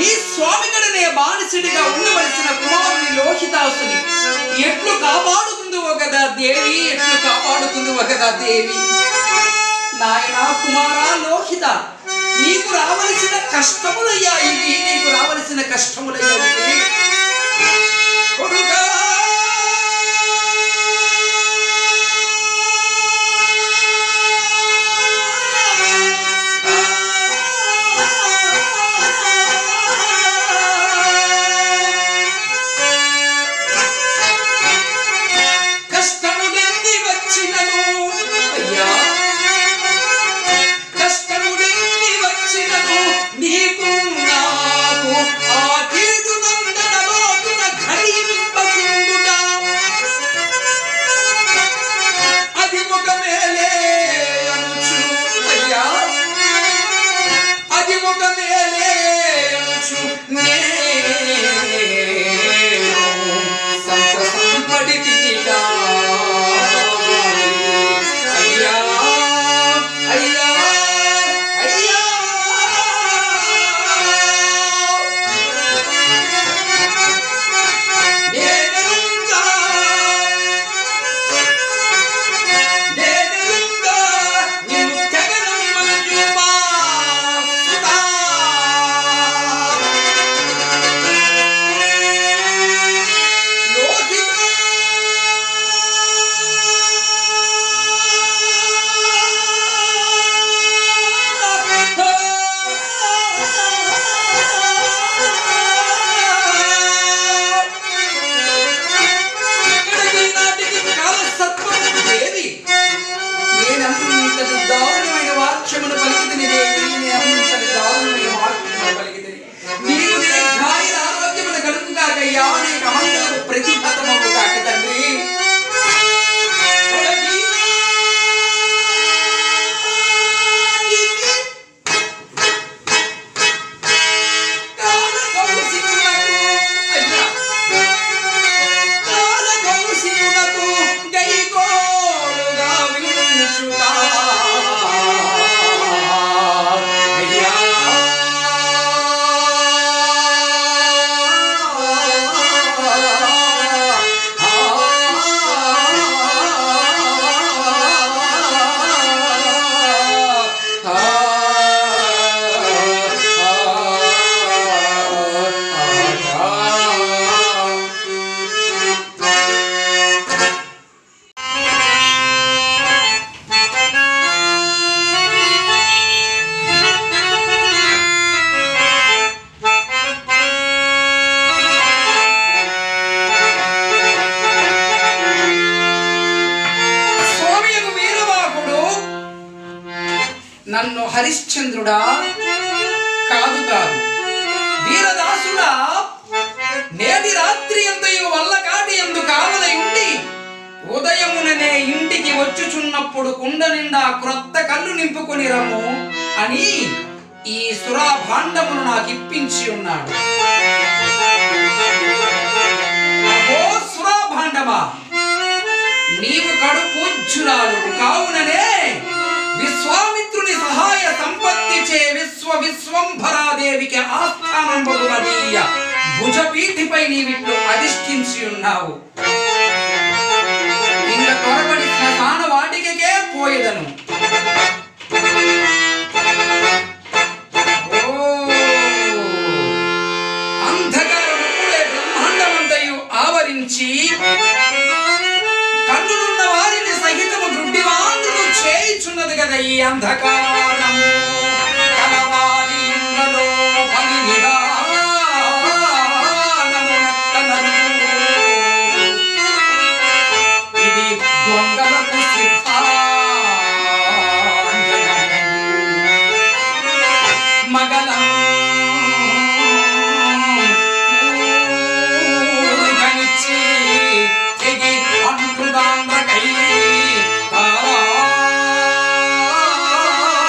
నీ స్వామిగడనే బానిసడిగా ఉండవలసిన కుమారుని లోహితాసుని ఎట్లు కాపాడుకుందు కదా దేవి ఎట్లు కాపాడుకుందు కదా దేవి నాయనా కుమారా లోహిత నీకు రావలసిన కష్టములయ్యా ఇవి నీకు రావలసిన కష్టములయ్యా ఇవి కొడుకా కష్టములెన్ని వచ్చినను అయ్యా కష్టములెన్ని వచ్చినను నీకు నాకు ఆ కీడు నందనలోతున ఘడింపకుండుట అది ఒక మేలే అనుచు అయ్యా అది ఒక మేలే అనుచు నేను సంతసంపడితిగా అయ్యా అయ్యా అయ్యా నేనెరుంగా నేనెరుంగా నిన్ను తెగనమ్మయుమా సుధా లోహితా ఇక్కడికి నాటికి కాలసర్పం దేవి నేనంతటి దారుణమైన వాక్యమును పలికితిని దేవి నేనంతటి దారుణమైన వాక్యమును పలికితిని నీకు దీర్ఘాయుర ఆరోగ్యమును కలుగుగాకయ్యా నీకు అమంతులకు ప్రతిఫలమవు కాక తండ్రి కాలకౌశికునకు గైకోలుగా వినుచుతా. అయ్యా. స్వామియగు వీరవాహుడు నన్ను హరిశ్చంద్రుడా కాదు కాదు వీరదాసుడా నేటి రాత్రి ఎంతయు వల్ల కాటి ఎందు కావలై ఉండి ఉదయముననే ఇంటికి వచ్చుచున్నప్పుడు కుండ నిండా క్రొత్త కళ్ళు నింపుకొని రమ్ము అని ఈ సురా భాండమును నాకు ఇప్పించి ఉన్నాడు అహో సురా భాండమా నీవు కడు పూజ్యురాలు కావుననే విశ్వామిత్రుని సహాయ సంపత్తి చే విశ్వ విశ్వంభరాదేవికి ఆస్థానం బహుమదీయ భుజపీఠిపై నీవిట్లు అధిష్ఠించి ఉన్నావు ఇంక త్వరపడి శ్మశాన వాటికే పోయేదను ఓ అంధకారముప్పుడే బ్రహ్మాండమంతయు ఆవరించి కన్నులున్న వారిని సహితము గుడ్డివాంధ్రులు చేయుచున్నది కదా ఈ అంధకారం కలవారి ఇండ్లలో పని నిదానమునొక్కనరు. ఇది దొంగలకు సిద్ధాంజనం. మగలం ఊరికనిచ్చి తెగి అంటుదాండ్రకై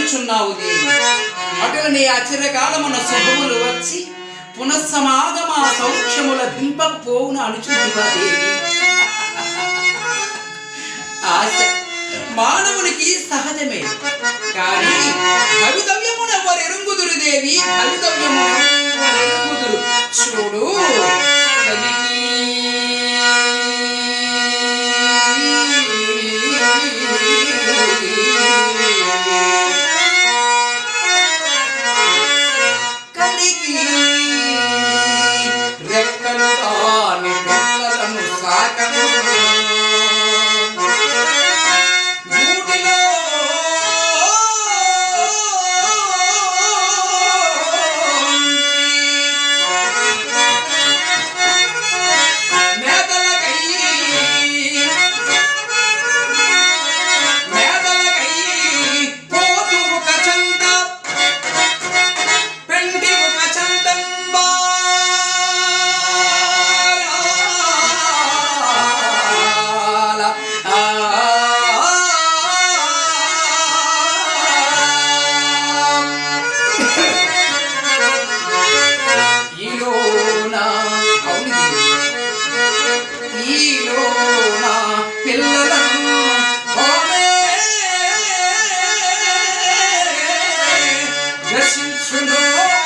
అనుచున్నావు దేవి అటులనే అచిరకాలమున శుభములు వచ్చి పునఃసమాగమ సౌఖ్యముల దింపకపోవున అనుచుంటివా దేవి ఆశ మానవునికి సహజమే కానీ భవితవ్యమున ఎవరెరుగుదురు దేవి భవితవ్యమున ఎవరెరుగుదురు చూడు కలిగి కలిగి రెక్కలు కాని పిల్లలను సాకను గూటిలో మేతలకై మేతలకై పోతు ఒక చంత పెంటి ఒక చందంబాల ఈలోన అవును ఈలోన పిల్లలను ఆమె దర్శించును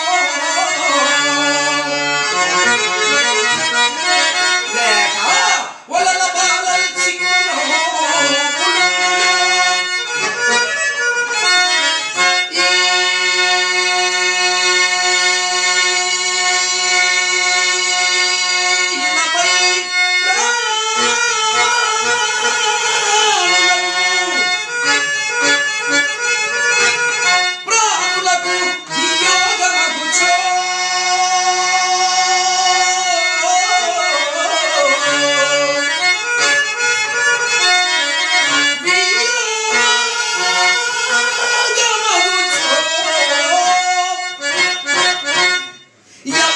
లేక వలల బాలల్ చిక్కును ఈయనపై ప్రాణులకు ప్రాణులకు వియోగమగుచో వియోగమగుచో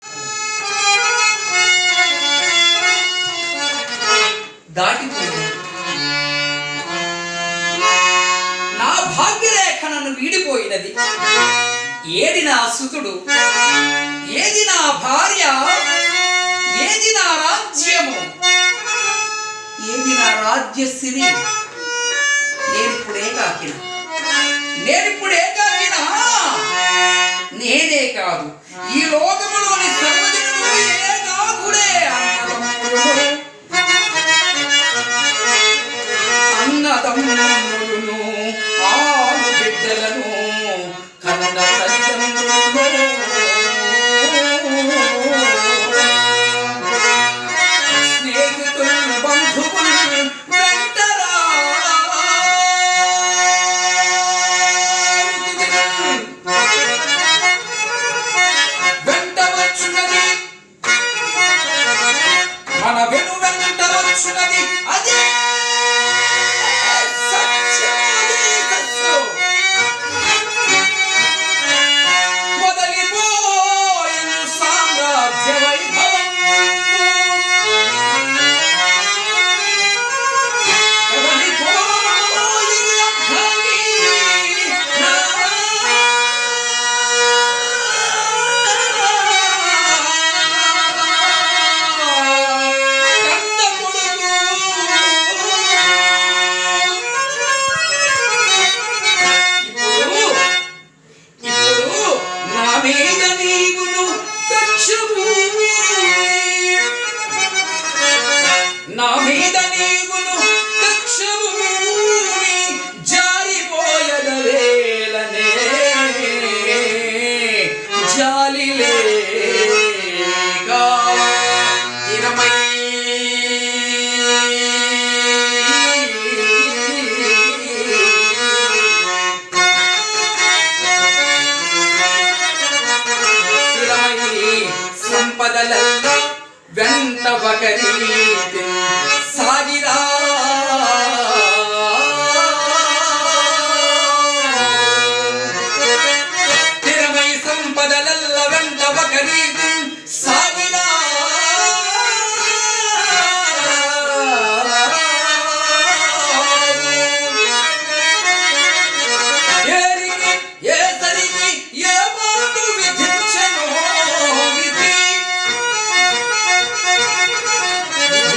దాటిపోయింది నా భాగ్యరేఖ నన్ను వీడిపోయినది ఏది నా సుతుడు ఏది నా భార్య ఏది నా రాజ్యము ఏది నా రాజ్యశ్రీ నేనిప్పుడే కాకిన నేనిప్పుడే కాకిన నేనే కాదు ఈ లోకములోని సర్వజనులు ఏ కాకుడే అన్నదమ్ములు అన్నదమ్ములను ఆరు బిడ్డలను కన్న తల్లిదండ్రులను స్నేహితులు బంధువులు వెంటరా వెంట వచ్చున్నది మన వెను వెంట వచ్చున్నది అదే సత్యమదే సత్యం. మొదలిపోయెను సామ్రాజ్య వైభవం కదలిపోయెను అర్ధాంగి నా కన్న కొడుకు ఇప్పుడు ఇప్పుడు నా మీద నీవును దక్షభూమి నా మీద నీవును దక్షభూమి జారిపోయద వేలనే జాలి లేక ఇరమై స్థిరమై సంపదలల్లో వెంట ఒకరి సాగిరా స్థిరమై సంపదలల్ల వెంట ఒకరి సాగిరా ఏరికి ఏ సరికి ఏ మాటు విధించెనో విధి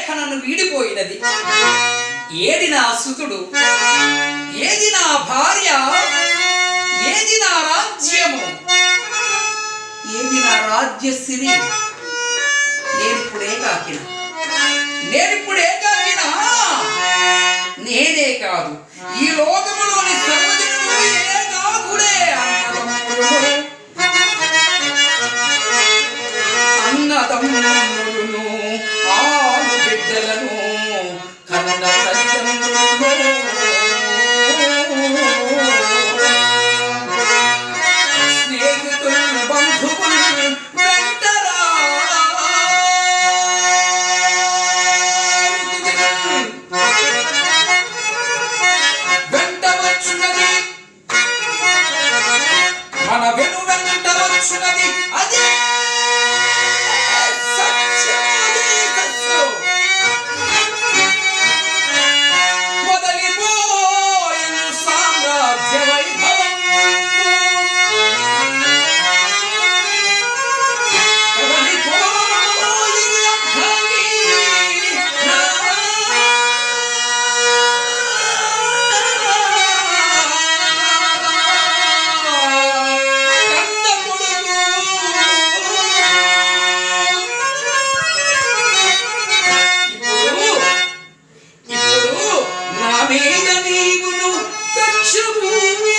లేఖనను వీడిపోయినది ఏది నా సుతుడు ఏది నా భార్య ఏది నా రాజ్యము ఏది నా రాజ్యశ్రీ నేనిప్పుడే కాకిన నేనిప్పుడే కాకిన నేనే కాదు ఈ లోకములోని సర్వజనులు ఏ కాకుడే అన్నదమ్ములను ఆరు బిడ్డలను కన్న తల్లిదండ్రులను స్నేహితులు బంధువులు వెంటరా వెంట వచ్చున్నది మన వెను వెంట వచ్చున్నది అదే సత్యమది సత్యం. మొదలిపోయిన సామ్రాజ్య వైభవం కదలిపోయిన అర్థాన్ని నా కన్న కొడుకు ఇప్పుడు ఇప్పుడు నా మీద నీవును కక్షభూమి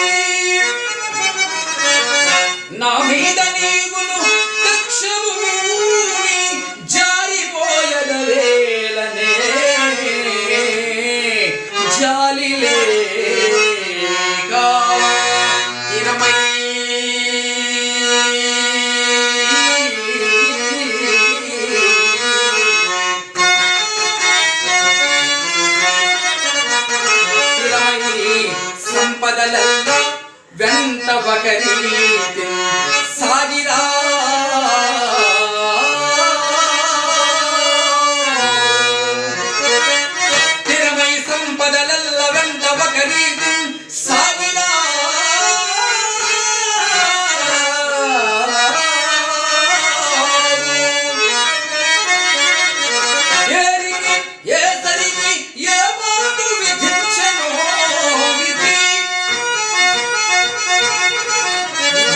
నా మీద నీవును కక్షభూమి జారిపోయదవేలనే జాలి లేక ఇరవై ఇరవై సంపదలలో వెంట ఒకరి సాగిరా ఇరవై సంపదలల్ల వెంట ఒకరి సాగిరా ఏరికి ఏ సరికి ఏ మాటు విధించనో విధి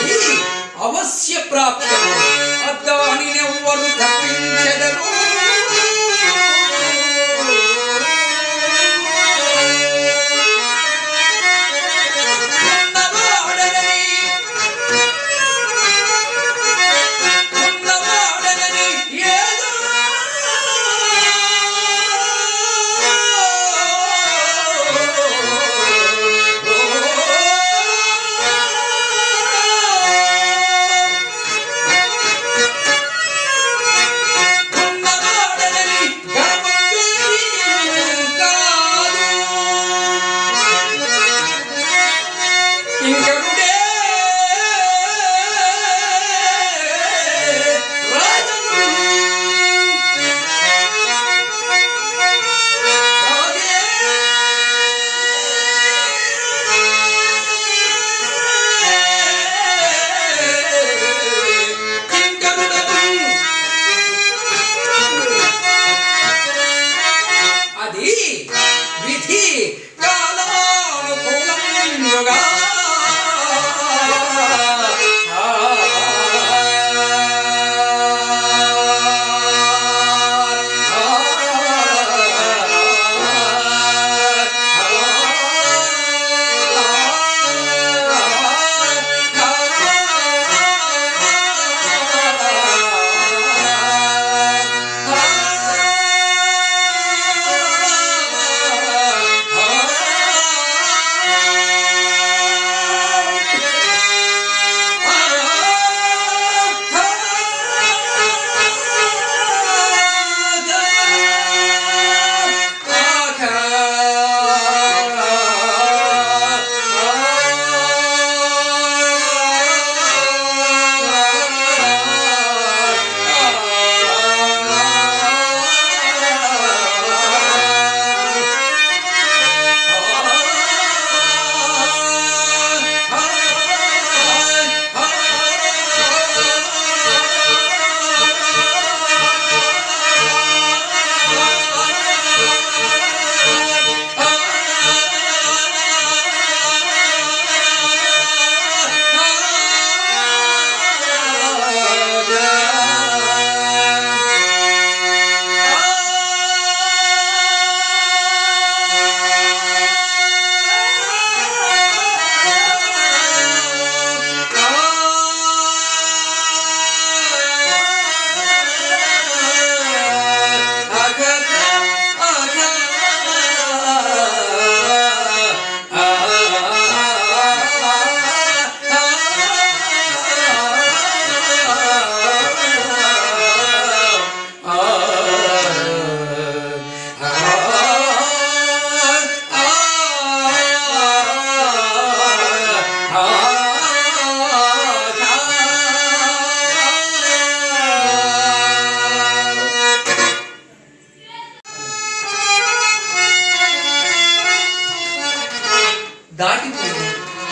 దాటిపోయింది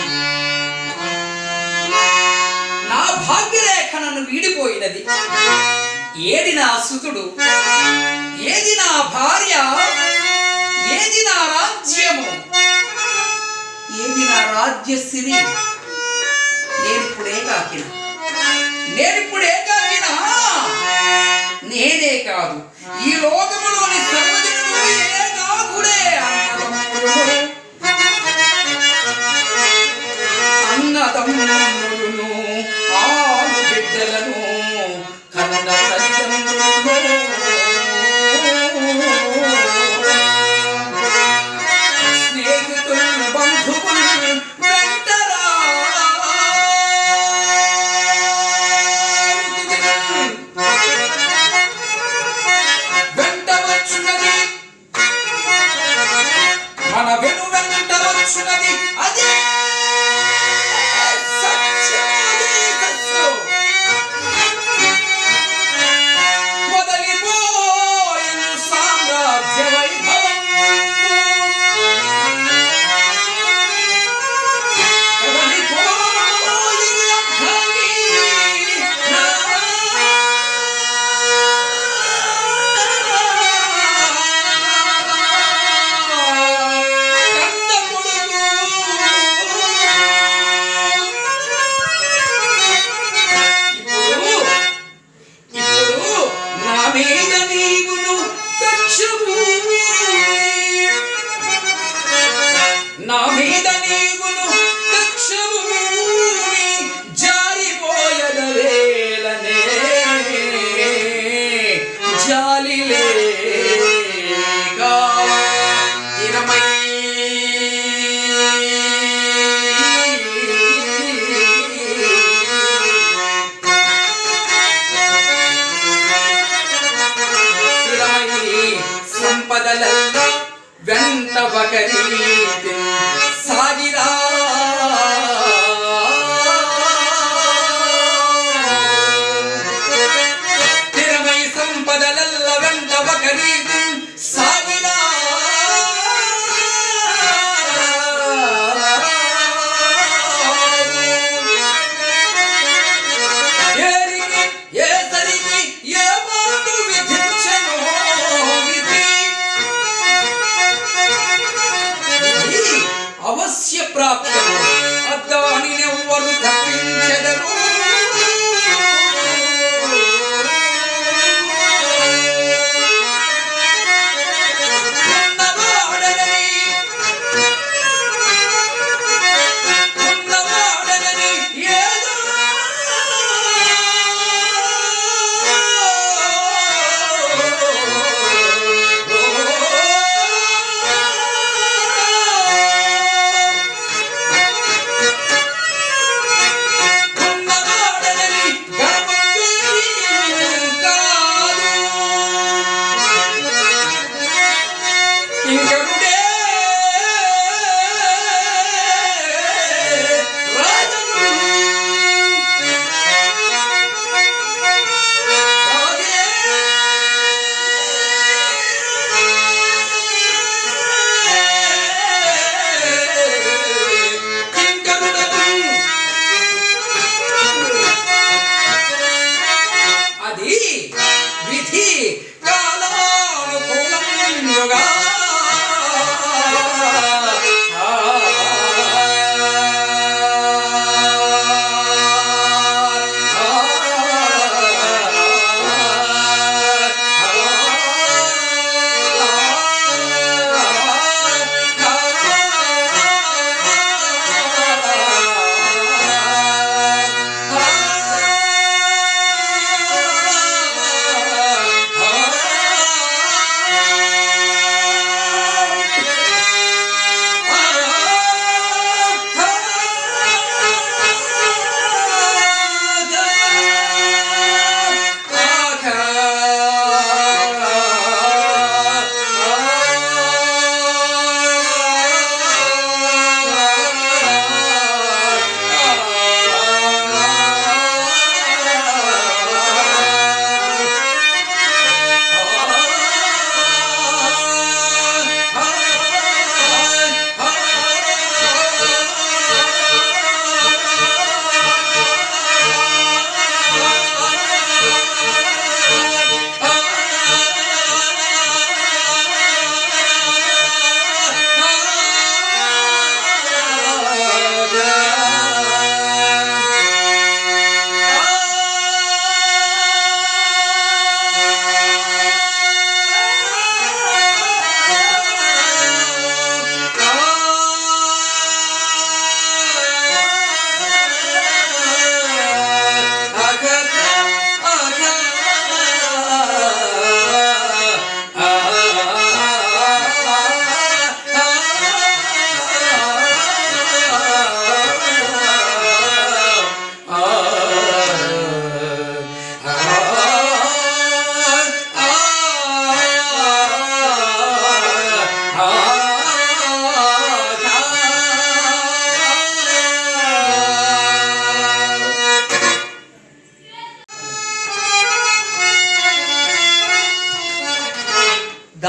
నా భాగ్యరేఖ నన్ను వీడిపోయినది ఏది నా సుతుడు ఏది నా భార్య ఏది నా రాజ్యము ఏది నా రాజ్యశ్రీ నేనిప్పుడే కాకిన నేనిప్పుడే కాకిన నేనే కాదు ఈ లోకములోని సర్వజనులు ఏ కాకుడే అన్నదమ్ములను ఆరు బిడ్డలను కన్న తల్లిదండ్రులను స్నేహితులు బంధువులు వెంటరా వెంట వచ్చున్నది మన వెను వెంట వచ్చున్నది అదే సత్యమదే సత్యం. మొదలిపోయిన సామ్రాజ్య వైభవం కదలిపోయిన అర్థాంగి కంద కొడుకు ఇప్పుడు ఇప్పుడు నా మీద నీవును కక్షము నా మీద నీవును కక్షము జారిపోయద వేలనే జాలి లేక ఇరమై స్థిరమై సంపదలల్లో వెంట ఒకరి సాగిరా స్థిరమై సంపదలల్ల వెంట ఒకరి సాగిరా ఏరికి ఏ సరికి ఏ మాట విధించెనో విధి. ఇది అవశ్య ప్రాప్తము అద్దానినెవ్వరు తప్పించెదరు ఉన్నవాడనని ఉన్నవాడనని ఏదో ఉన్నవాడనని గర్వపేరి కాదు ఇంకరుడే రాజను రాజే ఇంకరుడను అది విధి కాలానుకూలంగా ఆ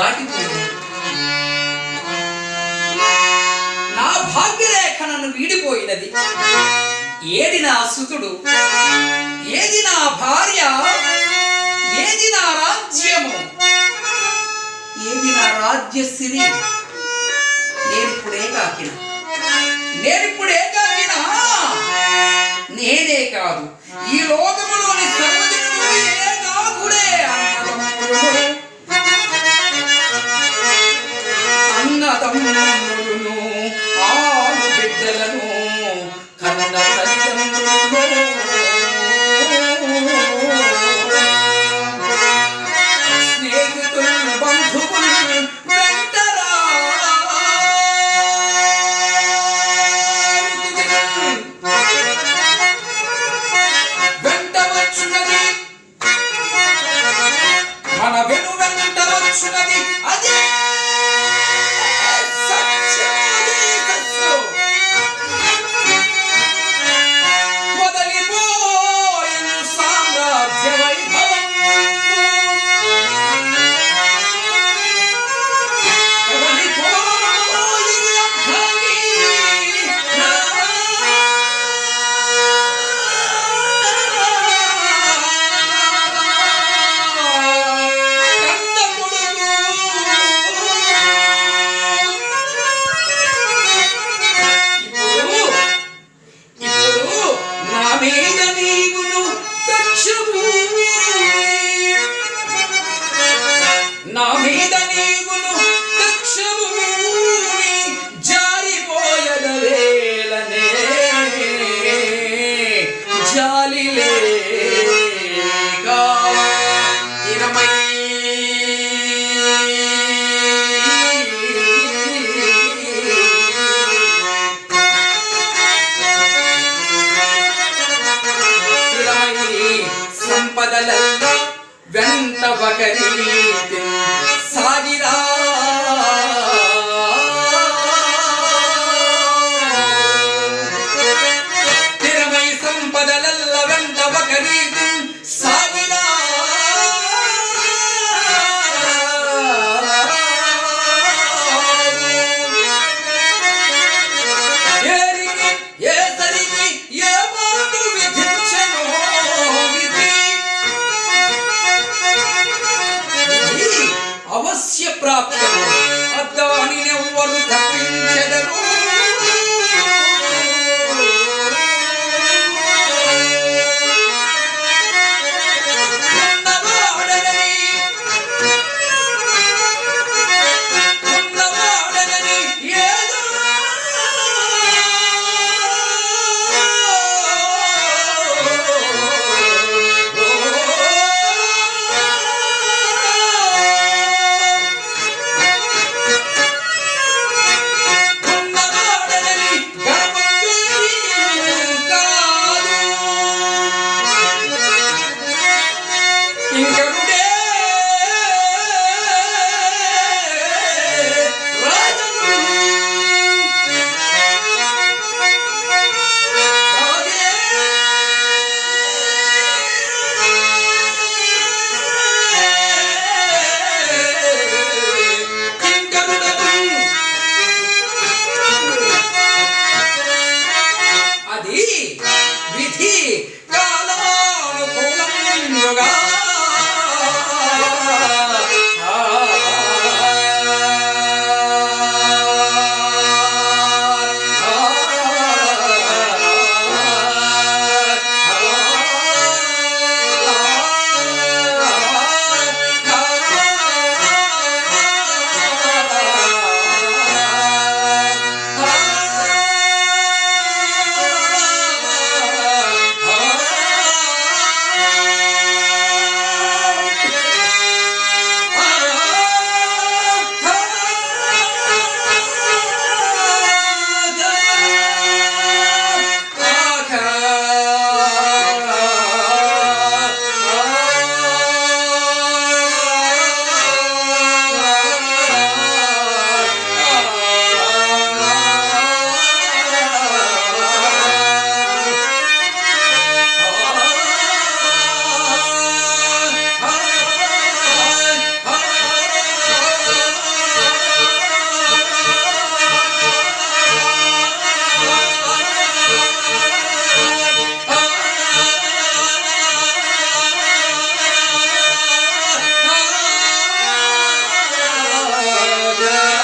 దాటిపోయింది నా భాగ్యరేఖ నన్ను వీడిపోయినది ఏది నా సుతుడు ఏది నా భార్య ఏది నా రాజ్యము ఏది నా రాజ్యశ్రీ నేనిప్పుడే కాకిన నేనిప్పుడే కాకిన నేనే కాదు ఈ లోకములోని సర్వజనులు ఏ కాకుడే అన్నదమ్ములను ఆలు బిడ్డలను కన్న తల్లిదండ్రులను స్నేహితులు బంధువులు వెంటరా వెంట వచ్చున్నది మన వెను వెంట వచ్చున్నది అదే సత్యమది సత్యం. మొదలిపోయిన సామ్రాజ్య వైభవం కదలిపోయిన అర్థాన్ని నా కన్న కొడుకు ఇప్పుడు ఇప్పుడు నా మీద నీవును దక్షభూమి నా మీద నీవును దక్షభూమి జారిపోయద వేళనే జాలి లేక ఇరమై స్థిరమై సంపదలల్లో వెంట ఒకరి సాగిరా స్థిరమై సంపదలల్ల వెంట ఒకరి సాగిరా ఏరికి ఏ సరికి ఏ మాటు విధించెనో విధి. ఇది అవశ్య ప్రాప్తము అద్దానినెవ్వరు తప్పించెదరు ఉన్నవాడనని ఉన్నవాడనని ఏదో రాజా